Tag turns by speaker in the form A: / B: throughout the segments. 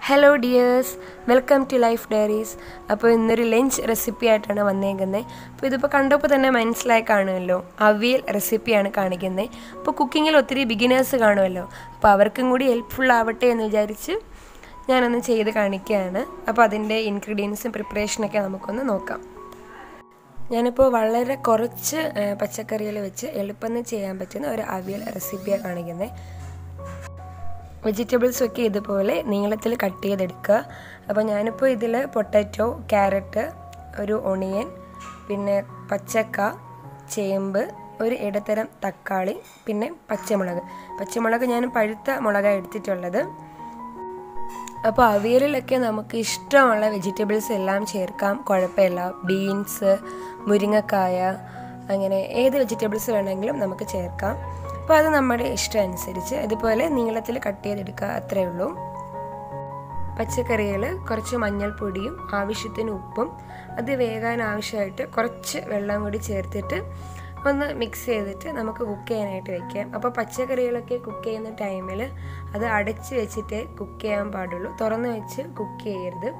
A: hello dears welcome to life diaries അപ്പോൾ ഇന്നൊരു lunch recipe ആയിട്ടാണ് വന്നേക്കുന്നത് അപ്പോൾ ഇതിപ്പോൾ കണ്ടപ്പോൾ തന്നെ മനസ്സിലായി കാണുമല്ലോ അവിയൽ റെസിപ്പിയാണ് കാണിക്കുന്നത് അപ്പോൾ കുക്കിങ്ങിൽ ഒത്തിരി ബിഗിനേഴ്സ് കാണുമല്ലോ അപ്പോൾ അവർക്കും കൂടി ഹെൽപ്ഫുൾ ആവട്ടെ എന്ന് വിചാരിച്ച് ഞാനൊന്ന് ചെയ്ത് കാണിക്കുകയാണ് അപ്പോൾ അതിൻ്റെ ഇൻഗ്രീഡിയൻസും പ്രിപ്പറേഷനൊക്കെ നമുക്കൊന്ന് നോക്കാം ഞാനിപ്പോൾ വളരെ കുറച്ച് പച്ചക്കറികൾ വെച്ച് എളുപ്പം ചെയ്യാൻ പറ്റുന്ന ഒരു അവിയൽ റെസിപ്പിയാണ് കാണിക്കുന്നത് വെജിറ്റബിൾസ് ഒക്കെ ഇതുപോലെ നീളത്തിൽ കട്ട് ചെയ്തെടുക്കുക അപ്പോൾ ഞാനിപ്പോൾ ഇതിൽ പൊട്ടാറ്റോ ക്യാരറ്റ് ഒരു ഒണിയൻ പിന്നെ പച്ചക്ക ചേമ്പ് ഒരു ഇടത്തരം തക്കാളി പിന്നെ പച്ചമുളക് പച്ചമുളക് ഞാൻ പഴുത്ത മുളകാണ് എടുത്തിട്ടുള്ളത് അപ്പോൾ അവിയലിലൊക്കെ നമുക്ക് ഇഷ്ടമുള്ള വെജിറ്റബിൾസ് എല്ലാം ചേർക്കാം കുഴപ്പമില്ല ബീൻസ് മുരിങ്ങക്കായ അങ്ങനെ ഏത് വെജിറ്റബിൾസ് വേണമെങ്കിലും നമുക്ക് ചേർക്കാം അപ്പോൾ അത് നമ്മുടെ ഇഷ്ടം അനുസരിച്ച് ഇതുപോലെ നീളത്തിൽ കട്ട് ചെയ്തെടുക്കുക അത്രയേ ഉള്ളൂ പച്ചക്കറികൾ കുറച്ച് മഞ്ഞൾപ്പൊടിയും ആവശ്യത്തിന് ഉപ്പും അത് വേകാൻ ആവശ്യമായിട്ട് കുറച്ച് വെള്ളം കൂടി ചേർത്തിട്ട് ഒന്ന് മിക്സ് ചെയ്തിട്ട് നമുക്ക് കുക്ക് ചെയ്യാനായിട്ട് വെക്കാം അപ്പോൾ പച്ചക്കറികളൊക്കെ കുക്ക് ചെയ്യുന്ന ടൈമിൽ അത് അടച്ച് വെച്ചിട്ടേ കുക്ക് ചെയ്യാൻ പാടുള്ളൂ തുറന്ന് വെച്ച് കുക്ക് ചെയ്യരുത്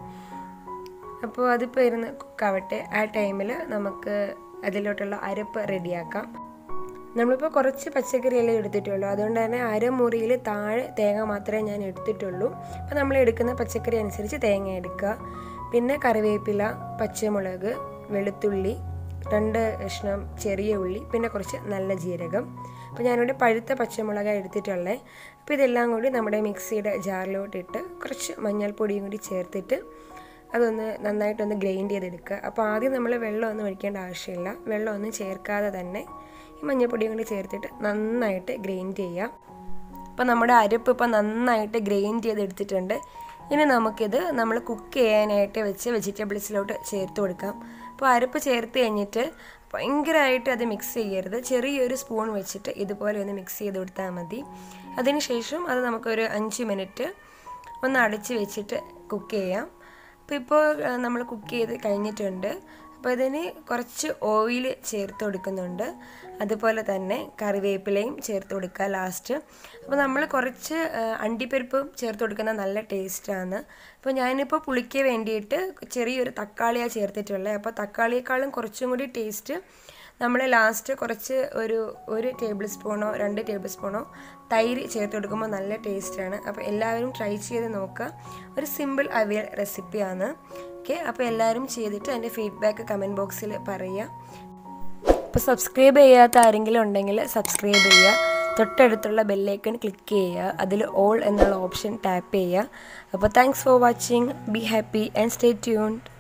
A: അപ്പോൾ അതിപ്പോൾ ഇരുന്ന് കുക്കാവട്ടെ ആ ടൈമിൽ നമുക്ക് അതിലോട്ടുള്ള അരപ്പ് റെഡിയാക്കാം നമ്മളിപ്പോൾ കുറച്ച് പച്ചക്കറിയല്ലേ എടുത്തിട്ടുള്ളൂ അതുകൊണ്ട് തന്നെ അരമുറിയിൽ താഴെ തേങ്ങ മാത്രമേ ഞാൻ എടുത്തിട്ടുള്ളൂ അപ്പോൾ നമ്മൾ എടുക്കുന്ന പച്ചക്കറി അനുസരിച്ച് തേങ്ങ എടുക്കുക പിന്നെ കറിവേപ്പില പച്ചമുളക് വെളുത്തുള്ളി രണ്ട് കഷ്ണം ചെറിയ ഉള്ളി പിന്നെ കുറച്ച് നല്ല ജീരകം അപ്പോൾ ഞാനിവിടെ പഴുത്ത പച്ചമുളക് എടുത്തിട്ടുള്ളത് അപ്പോൾ ഇതെല്ലാം കൂടി നമ്മുടെ മിക്സിയുടെ ജാറിലോട്ടിട്ട് കുറച്ച് മഞ്ഞൾപ്പൊടിയും കൂടി ചേർത്തിട്ട് അതൊന്ന് നന്നായിട്ടൊന്ന് ഗ്രൈൻഡ് ചെയ്തെടുക്കുക അപ്പോൾ ആദ്യം നമ്മൾ വെള്ളമൊന്നും ഒഴിക്കേണ്ട ആവശ്യമില്ല വെള്ളമൊന്നും ചേർക്കാതെ തന്നെ ഈ മഞ്ഞൾപ്പൊടിയും കൂടി ചേർത്തിട്ട് നന്നായിട്ട് ഗ്രൈൻഡ് ചെയ്യാം അപ്പോൾ നമ്മുടെ അരപ്പ് ഇപ്പോൾ നന്നായിട്ട് ഗ്രൈൻഡ് ചെയ്തെടുത്തിട്ടുണ്ട് ഇനി നമുക്കിത് നമ്മൾ കുക്ക് ചെയ്യാനായിട്ട് വെച്ച് വെജിറ്റബിൾസിലോട്ട് ചേർത്ത് കൊടുക്കാം അപ്പോൾ അരപ്പ് ചേർത്ത് കഴിഞ്ഞിട്ട് ഭയങ്കരമായിട്ട് അത് മിക്സ് ചെയ്യരുത് ചെറിയൊരു സ്പൂൺ വെച്ചിട്ട് ഇതുപോലെ ഒന്ന് മിക്സ് ചെയ്ത് കൊടുത്താൽ മതി അതിനുശേഷം അത് നമുക്കൊരു അഞ്ച് മിനിറ്റ് ഒന്ന് അടച്ച് വെച്ചിട്ട് കുക്ക് ചെയ്യാം അപ്പോൾ ഇപ്പോൾ നമ്മൾ കുക്ക് ചെയ്ത് കഴിഞ്ഞിട്ടുണ്ട് അപ്പോൾ ഇതിന് കുറച്ച് ഓയിൽ ചേർത്ത് കൊടുക്കുന്നുണ്ട് അതുപോലെ തന്നെ കറിവേപ്പിലയും ചേർത്ത് കൊടുക്കുക ലാസ്റ്റ് അപ്പോൾ നമ്മൾ കുറച്ച് അണ്ടിപ്പരിപ്പും ചേർത്ത് കൊടുക്കുന്ന നല്ല ടേസ്റ്റാണ് അപ്പോൾ ഞാനിപ്പോൾ പുളിക്ക് വേണ്ടിയിട്ട് ചെറിയൊരു തക്കാളിയാണ് ചേർത്തിട്ടുള്ളത് അപ്പോൾ തക്കാളിയേക്കാളും കുറച്ചും കൂടി ടേസ്റ്റ് നമ്മൾ ലാസ്റ്റ് കുറച്ച് ഒരു ഒരു ടേബിൾ സ്പൂണോ രണ്ട് ടേബിൾ സ്പൂണോ തൈര് ചേർത്ത് കൊടുക്കുമ്പോൾ നല്ല ടേസ്റ്റാണ് അപ്പോൾ എല്ലാവരും ട്രൈ ചെയ്ത് നോക്കുക ഒരു സിമ്പിൾ അവിയൽ റെസിപ്പിയാണ് ഓക്കെ അപ്പോൾ എല്ലാവരും ചെയ്തിട്ട് അതിൻ്റെ ഫീഡ്ബാക്ക് കമൻറ്റ് ബോക്സിൽ പറയുക അപ്പോൾ സബ്സ്ക്രൈബ് ചെയ്യാത്ത ആരെങ്കിലും ഉണ്ടെങ്കിൽ സബ്സ്ക്രൈബ് ചെയ്യുക തൊട്ടടുത്തുള്ള ബെല്ലൈക്കൺ ക്ലിക്ക് ചെയ്യുക അതിൽ ഓൾ എന്നുള്ള ഓപ്ഷൻ ടാപ്പ് ചെയ്യുക അപ്പോൾ thanks for watching be happy and stay tuned